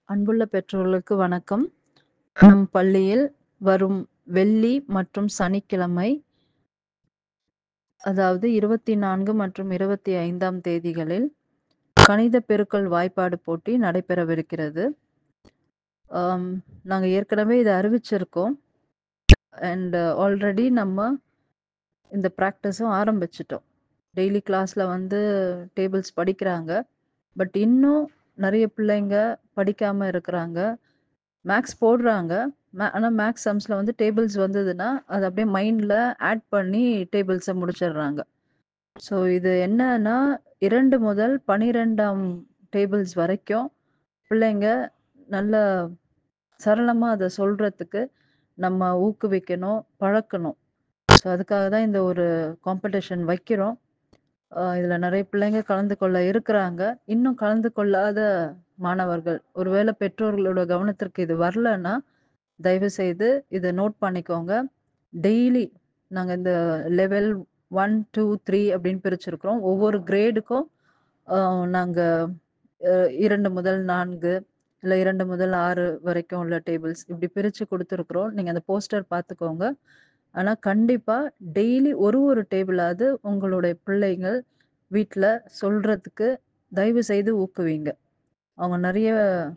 அன்புள்ள பெற்றோர்களுக்கு வணக்கம். நம் பள்ளியில் வரும் வெள்ளி மற்றும் சனிக்கிழமை அதாவது 24 மற்றும் 25ஆம் தேதிகளில் கணித பெருக்கல் வாய்ப்பாடு போட்டி நடைபெறவிருக்கிறது. ஆம், நாங்க ஏற்கனவே இத அறிவிச்சிருக்கோம். அண்ட் ஆல்ரெடி நம்ம இந்த பிராக்டிஸும் ஆரம்பிச்சுட்டோம். டெய்லி கிளாஸ்ல வந்து டேபிள்ஸ் படிக்கிறாங்க. பட் இன்னும் நெறைய பிள்ளைங்க படிக்காம இருக்கிறாங்க. மேத்ஸ் போடுறாங்க. மே ஆனா மேத்ஸ் சம்ஸ்ல வந்து டேபிள்ஸ் வந்ததுன்னா, அத அப்படியே மைண்ட்ல ஆட் பண்ணி டேபிள்ஸ முடிச்சிடுறாங்க. ஸோ இது என்னன்னா 2 முதல் 12ஆம் டேபிள்ஸ் வரைக்கும் பிள்ளைங்க நல்ல சரளமா அத சொல்றதுக்கு நம்ம ஊக்குவிக்கணும், பழக்கணும். ஸோ அதுக்காக தான் இந்த ஒரு காம்படிஷன் வைக்கிறோம். அ இதுல நெறைய பிள்ளைங்க கலந்து கொள்ள இருக்கிறாங்க. இன்னும் கலந்து கொள்ளாத மாணவர்கள், ஒருவேளை பெற்றோர்களோட கவனத்திற்கு இது வரலன்னா, தயவு செய்து இத நோட் பண்ணிக்கோங்க. டெய்லி நாங்க இந்த லெவல் 1, 2, 3 அப்படின்னு பிரிச்சிருக்கிறோம். ஒவ்வொரு கிரேடுக்கும் அ நாங்க அ 2 முதல் 4 இல்ல 2 முதல் 6 வரைக்கும் உள்ள டேபிள்ஸ் இப்படி பிரிச்சு குடுத்துருக்குறோம். நீங்க அந்த போஸ்டர் பார்த்துக்கோங்க. ஆனா கண்டிப்பா டெய்லி ஒரு ஒரு டேபிளாவது உங்களுடைய பிள்ளைங்கள் வீட்ல சொல்றதுக்கு தயவு செய்து ஊக்குவிங்க. அவங்க நெறைய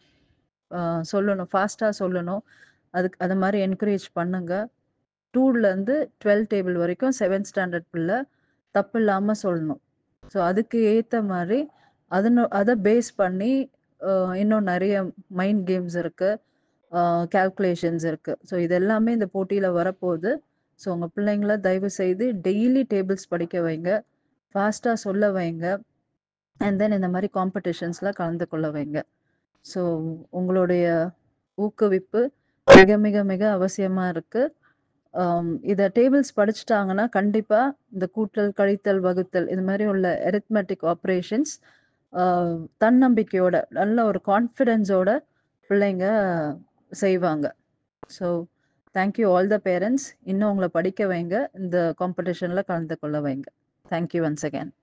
அ சொல்லணும். ஃபாஸ்ட்டா சொல்லணும். அதுக்கு அது மாரி என்கரேஜ் பண்ணுங்க. 2லருந்து 12 டேபிள் வரைக்கும் 7த் ஸ்டாண்டர்ட் பிள்ள தப்பில்லாம சொல்லணும். ஸோ அதுக்கு ஏத்த மாரி அதனோ அத பேஸ் பண்ணி அ இன்னும் நெறைய மைண்ட் கேம்ஸ் இருக்கு. அ கால்குலேஷன்ஸ் இருக்கு. ஸோ இது எல்லாமே இந்த போட்டியில வரப்போது. ஸோ உங்க பிள்ளைங்கள தயவு செய்து டெய்லி டேபிள்ஸ் படிக்க வைங்க. ஃபாஸ்ட்டா சொல்ல வைங்க. அண்ட் தென் இந்த மாரி காம்படிஷன்ஸ்ல கலந்து கொள்ள வைங்க. ஸோ உங்களுடைய ஊக்குவிப்பு மிக மிக மிக அவசியமா இருக்கு. அம் இத டேபிள்ஸ் படிச்சுட்டாங்கன்னா, கண்டிப்பா இந்த கூட்டல், கழித்தல், வகுத்தல் இது மாரி உள்ள அரித்மெட்டிக் ஆப்பரேஷன்ஸ் அ தன்னம்பிக்கையோட, நல்ல ஒரு கான்ஃபிடன்ஸோட பிள்ளைங்க செய்வாங்க. So thank you all the parents. இன்னும் உங்கள படிக்க வைங்க. இந்த காம்படிஷன்ல கலந்து கொள்ள வைங்க. Thank you once again.